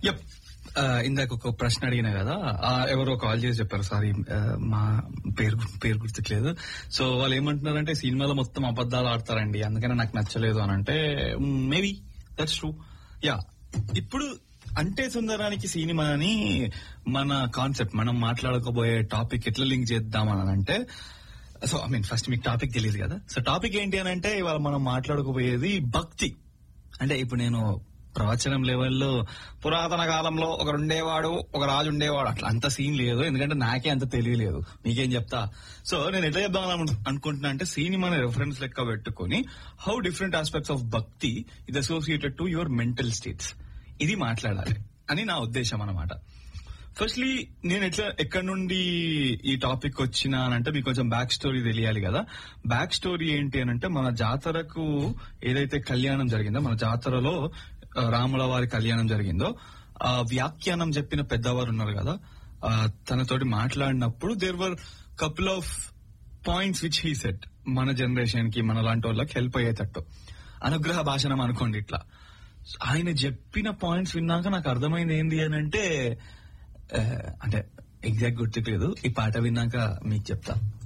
yup ఆ, ఇందాక ఒక ప్రశ్న అడిగినా కదా ఆ, ఎవరో కాల్ చేసి చెప్పారు సారీ మా పేరు గు- పేరు గుర్తుట్లేదు సో వాళ్ళు ఏమంటున్నారంటే సినిమాలో మొత్తం అబద్ధాలు ఆడతారండి అందుకనే నాకు నచ్చలేదు అని అంటే మేబీ దట్స్ ట్రూ యా ఇప్పుడు అంటే సుందరానికి సినిమా అని మన కాన్సెప్ట్ మనం మాట్లాడుకోబోయే టాపిక్ ఎట్లా లింక్ చేద్దామని అంటే సో ఐ మీన్ ఫస్ట్ మీకు టాపిక్ తెలియదు కదా సో టాపిక్ ఏంటి అని అంటే ఇవాళ మనం మాట్లాడుకోబోయేది భక్తి అంటే ఇప్పుడు నేను ప్రవచనం లెవెల్లో పురాతన కాలంలో ఒక ఉండేవాడు ఒక రాజు ఉండేవాడు అట్లా అంత సీన్ లేదు ఎందుకంటే నాకే అంత తెలియలేదు మీకేం చెప్తా సో నేను ఎట్లా చెప్దాం అను- అనుకుంటున్నా అంటే సినిమాని రెఫరెన్స్ లెక్క పెట్టుకొని how different aspects of bhakti ఇది associated to your mental states ఇది మాట్లాడాలి అని నా ఉద్దేశం అన్నమాట ఫస్ట్లీ నేను ఎట్లా ఎక్కడి నుండి ఈ టాపిక్ వచ్చినా అని అంటే మీకు కొంచెం బ్యాక్ స్టోరీ తెలియాలి కదా బ్యాక్ స్టోరీ ఏంటి అని అంటే మన జాతరకు ఏదైతే కళ్యాణం జరిగిందో మన జాతరలో ఆ, రాముల వారి కళ్యాణం జరిగిందో ఆ వ్యాఖ్యానం చెప్పిన పెద్దవారు ఉన్నారు కదా ఆ, తనతోటి మాట్లాడినప్పుడు there were couple of points which he said మన జనరేషన్ కి మన లాంటి వాళ్ళకి హెల్ప్ అయ్యేటట్టు అనుగ్రహ భాషణం అనుకోండి ఇట్లా ఆయన చెప్పిన పాయింట్స్ విన్నాక నాకు అర్థమైంది ఏంది అని అంటే ఆ, అంటే ఎగ్జాక్ట్ గుర్తులేదు ఈ పాట విన్నాక మీకు చెప్తా